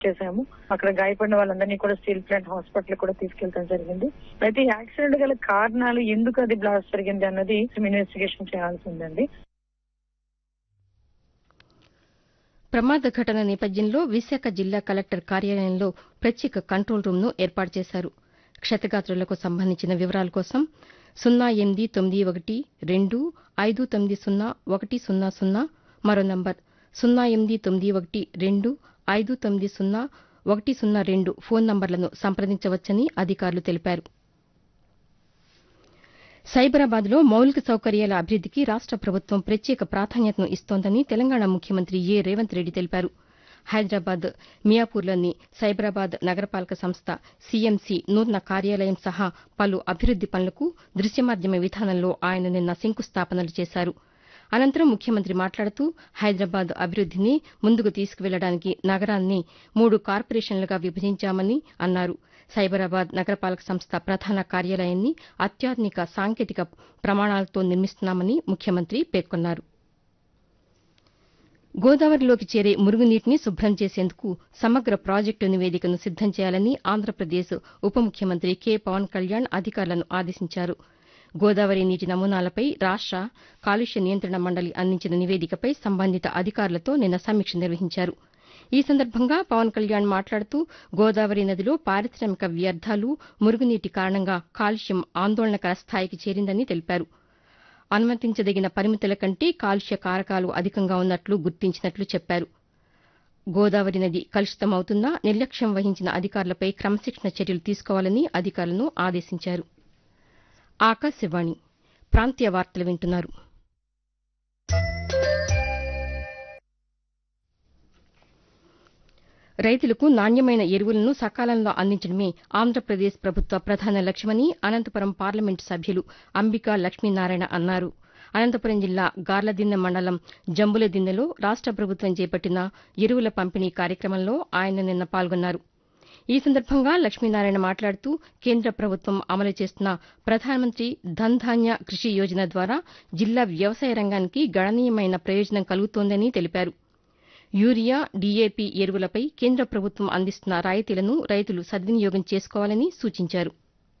చేశాము అక్కడ గాయపడిన వాళ్ళందరినీ కూడా స్టీల్ ప్లాంట్ హాస్పిటల్ కూడా తీసుకెళ్తాం జరిగింది అయితే ఈ యాక్సిడెంట్ గల కారణాలు ఎందుకు అది బ్లాస్ట్ జరిగింది అన్నది ఇన్వెస్టిగేషన్ చేయాల్సి ఉందండి ప్రమాద ఘటన నేపథ్యంలో విశాఖ జిల్లా కలెక్టర్ కార్యాలయంలో ప్రత్యేక కంట్రోల్ రూమ్ను ఏర్పాటు చేశారు క్షతగాత్రులకు సంబంధించిన వివరాల కోసం సున్నా ఎనిమిది తొమ్మిది ఒకటి రెండు ఐదు తొమ్మిది సున్నా ఒకటి సున్నా సున్నా మరో నంబర్ సున్నా ఎనిమిది తొమ్మిది ఒకటి రెండు ఐదు తొమ్మిది సున్నా ఒకటి సున్నా రెండు ఫోన్ నంబర్లను సంప్రదించవచ్చని అధికారులు తెలిపారు సైబరాబాద్లో మౌలిక సౌకర్యాల అభివృద్దికి రాష్ట ప్రభుత్వం ప్రత్యేక ప్రాధాన్యతను ఇస్తోందని తెలంగాణ ముఖ్యమంత్రి ఏ రేవంత్ రెడ్డి తెలిపారు హైదరాబాద్ మియాపూర్లోని సైబరాబాద్ నగరపాలక సంస్థ సీఎంసీ నూతన కార్యాలయం సహా పలు అభివృద్ది పనులకు దృశ్యమాధ్యమ విధానంలో ఆయన నిన్న శంకుస్థాపనలు చేశారు అనంతరం ముఖ్యమంత్రి మాట్లాడుతూ హైదరాబాద్ అభివృద్దిని ముందుకు తీసుకువెళ్లడానికి నగరాన్ని మూడు కార్పొరేషన్లుగా విభజించామని అన్నారు సైబరాబాద్ నగరపాలక సంస్థ ప్రధాన కార్యాలయాన్ని అత్యాధునిక సాంకేతిక ప్రమాణాలతో నిర్మిస్తున్నామని ముఖ్యమంత్రి పేర్కొన్నారు గోదావరిలోకి చేరే మురుగునీటిని శుభ్రం చేసేందుకు సమగ్ర ప్రాజెక్టు నివేదికను సిద్దం చేయాలని ఆంధ్రప్రదేశ్ ఉప ముఖ్యమంత్రి కె పవన్ కళ్యాణ్ అధికారులను ఆదేశించారు గోదావరి నీటి నమూనాలపై రాష్ట కాలుష్య నియంత్రణ మండలి అందించిన నివేదికపై సంబంధిత అధికారులతో నిన్న సమీక్ష నిర్వహించారు ఈ సందర్భంగా పవన్ కళ్యాణ్ మాట్లాడుతూ గోదావరి నదిలో పారిశామిక వ్యర్థాలు మురుగునీటి కారణంగా కాలుష్యం ఆందోళనకర స్థాయికి చేరిందని తెలిపారు అనుమతించదగిన పరిమితుల కంటే కాలుష్య కారకాలు అధికంగా ఉన్నట్లు గుర్తించినట్లు చెప్పారు గోదావరి నది కలుషితమవుతున్నా నిర్లక్ష్యం వహించిన అధికారులపై క్రమశిక్షణ చర్యలు తీసుకోవాలని అధికారులను ఆదేశించారు ఆకాశవాణి ప్రాంతీయ వార్తలు వింటున్నారు రైతులకు నాణ్యమైన ఎరువులను సకాలంలో అందించడమే ఆంధ్రప్రదేశ్ ప్రభుత్వ ప్రధాన లక్ష్యమని అనంతపురం పార్లమెంటు సభ్యులు అంబికా లక్ష్మీనారాయణ అన్నారు అనంతపురం జిల్లా గార్లదిన్నె మండలం జంబులదిన్నెలో రాష్ట ప్రభుత్వం చేపట్టిన ఎరువుల పంపిణీ కార్యక్రమంలో ఆయన నిన్న పాల్గొన్నారు ఈ సందర్భంగా లక్ష్మీనారాయణ మాట్లాడుతూ కేంద్ర ప్రభుత్వం అమలు చేస్తున్న ప్రధానమంత్రి ధన్ ధాన్య కృషి యోజన ద్వారా జిల్లా వ్యవసాయ రంగానికి గణనీయమైన ప్రయోజనం కలుగుతోందని తెలిపారు యూరియా డీఏపీ ఎరువులపై కేంద్ర ప్రభుత్వం అందిస్తున్న రాయితీలను రైతులు సద్వినియోగం చేసుకోవాలని సూచించారు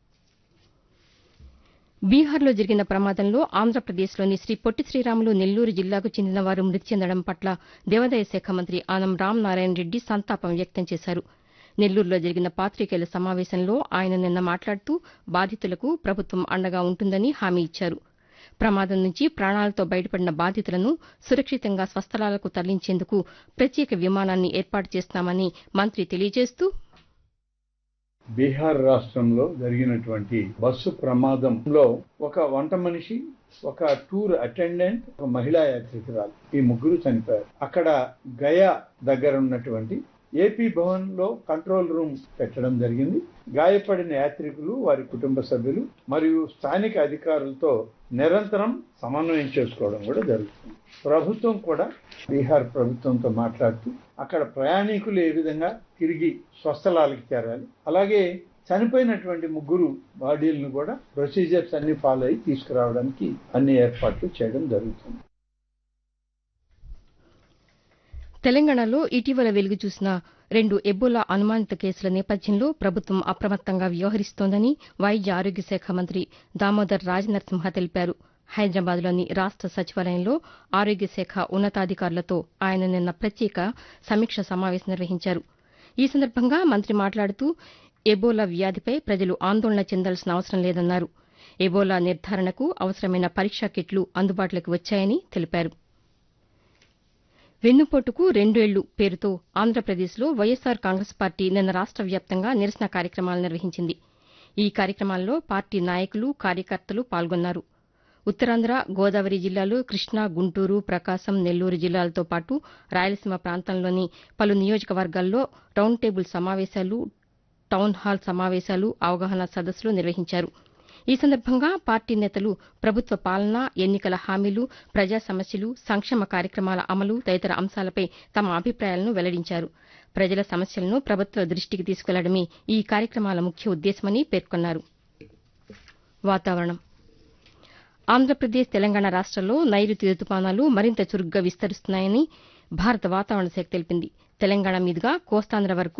బీహార్లో జరిగిన ప్రమాదంలో ఆంధ్రప్రదేశ్లోని శ్రీ పొట్టి శ్రీరాములు నెల్లూరు జిల్లాకు చెందిన వారు మృతి చెందడం పట్ల దేవాదాయ శాఖ మంత్రి ఆనం రామ్ నారాయణ రెడ్డి సంతాపం వ్యక్తం చేశారు నెల్లూరులో జరిగిన పాతికేయుల సమావేశంలో ఆయన నిన్న మాట్లాడుతూ బాధితులకు ప్రభుత్వం అండగా ఉంటుందని హామీ ఇచ్చారు ప్రమాదం నుంచి ప్రాణాలతో బయటపడిన బాధితులను సురక్షితంగా స్వస్థలాలకు తరలించేందుకు ప్రత్యేక విమానాన్ని ఏర్పాటు చేస్తున్నామని మంత్రి తెలియజేస్తూ బీహార్ రాష్ట్రంలో జరిగినటువంటి బస్సు ప్రమాదంలో ఒక వంట మనిషి ఒక టూర్ అటెండెంట్ ఒక మహిళా యాత్రికురాలు ఈ ముగ్గురు చనిపోయారు అక్కడ గయా దగ్గర ఉన్నటువంటి ఏపీ భవన్ లో కంట్రోల్ రూమ్ పెట్టడం జరిగింది గాయపడిన యాత్రికులు వారి కుటుంబ సభ్యులు మరియు స్థానిక అధికారులతో నిరంతరం సమన్వయం చేసుకోవడం కూడా జరుగుతుంది ప్రభుత్వం కూడా బీహార్ ప్రభుత్వంతో మాట్లాడుతూ అక్కడ ప్రయాణికులు ఏ విధంగా తిరిగి స్వస్థలాలకు చేరాలి అలాగే చనిపోయినటువంటి ముగ్గురు బాడీలను కూడా ప్రొసీజర్స్ అన్ని ఫాలో అయ్యి తీసుకురావడానికి అన్ని ఏర్పాట్లు చేయడం జరుగుతుంది తెలంగాణలో ఇటీవల వెలుగు చూసిన రెండు ఎబోలా అనుమానిత కేసుల నేపథ్యంలో ప్రభుత్వం అప్రమత్తంగా వ్యవహరిస్తోందని వైద్య ఆరోగ్య శాఖ మంత్రి దామోదర్ రాజనరసింహ తెలిపారు హైదరాబాద్లోని రాష్ట సచివాలయంలో ఆరోగ్య శాఖ ఉన్నతాధికారులతో ఆయన నిన్న ప్రత్యేక సమీక్ష సమావేశం నిర్వహించారు ఈ సందర్భంగా మంత్రి మాట్లాడుతూ ఎబోలా వ్యాధిపై ప్రజలు ఆందోళన చెందాల్సిన అవసరం లేదన్నారు ఎబోలా నిర్ధారణకు అవసరమైన పరీక్షా కిట్లు అందుబాటులోకి వచ్చాయని తెలిపారు వెన్నుపోటుకు రెండేళ్లు పేరుతో ఆంధ్రప్రదేశ్లో వైఎస్సార్ కాంగ్రెస్ పార్టీ నిన్న రాష్ట వ్యాప్తంగా నిరసన కార్యక్రమాలు నిర్వహించింది ఈ కార్యక్రమాల్లో పార్టీ నాయకులు కార్యకర్తలు పాల్గొన్నారు ఉత్తరాంధ్ర గోదావరి జిల్లాలో కృష్ణా గుంటూరు ప్రకాశం నెల్లూరు జిల్లాలతో పాటు రాయలసీమ ప్రాంతంలోని పలు నియోజకవర్గాల్లో రౌండ్ టేబుల్ సమావేశాలు టౌన్ హాల్ సమావేశాలు అవగాహన సదస్సులు నిర్వహించారు ఈ సందర్భంగా పార్టీ నేతలు ప్రభుత్వ పాలన ఎన్నికల హామీలు ప్రజా సమస్యలు సంక్షేమ కార్యక్రమాల అమలు తదితర అంశాలపై తమ అభిప్రాయాలను వెల్లడించారు ప్రజల సమస్యలను ప్రభుత్వ దృష్టికి తీసుకెళ్లడమే ఈ కార్యక్రమాల ముఖ్య ఉద్దేశమని పేర్కొన్నారు వాతావరణం ఆంధ్రప్రదేశ్ తెలంగాణ రాష్ట్రాల్లో నైరుతి రుతుపవనాలు మరింత చురుగ్గా విస్తరిస్తున్నాయని భారత వాతావరణ శాఖ తెలిపింది తెలంగాణ మీదుగా కోస్తాంధ్ర వరకు